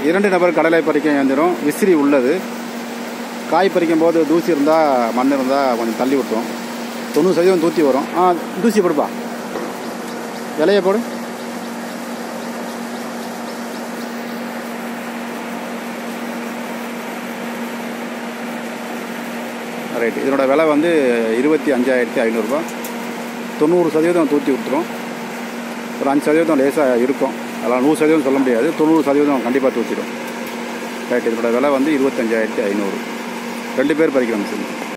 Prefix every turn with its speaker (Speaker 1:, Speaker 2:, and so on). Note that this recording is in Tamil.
Speaker 1: இரண்டு நபர் கடலை பறிக்க இயந்திரம் விசிறி உள்ளது காய் பறிக்கும் போது தூசி இருந்தால் மண் இருந்தால் கொஞ்சம் தள்ளி விட்டுரும் தொண்ணூறு சதவீதம் தூத்தி வரும் ஆ தூசி போடுப்பா இலைய போடு ரைட்டு இதனோட விலை வந்து இருபத்தி அஞ்சாயிரத்தி ஐநூறுரூபா தொண்ணூறு சதவீதம் தூத்தி விட்டுரும் ஒரு அஞ்சு சதவீதம் லேசாக இருக்கும் அதெல்லாம் நூறு சதவீதம் சொல்ல முடியாது தொண்ணூறு சதவீதம் கண்டிப்பாக தூத்திடும் ரைட் இதனோட விலை வந்து இருபத்தஞ்சாயிரத்தி ஐநூறு ரெண்டு பேர் பறிக்கிற மிஷின்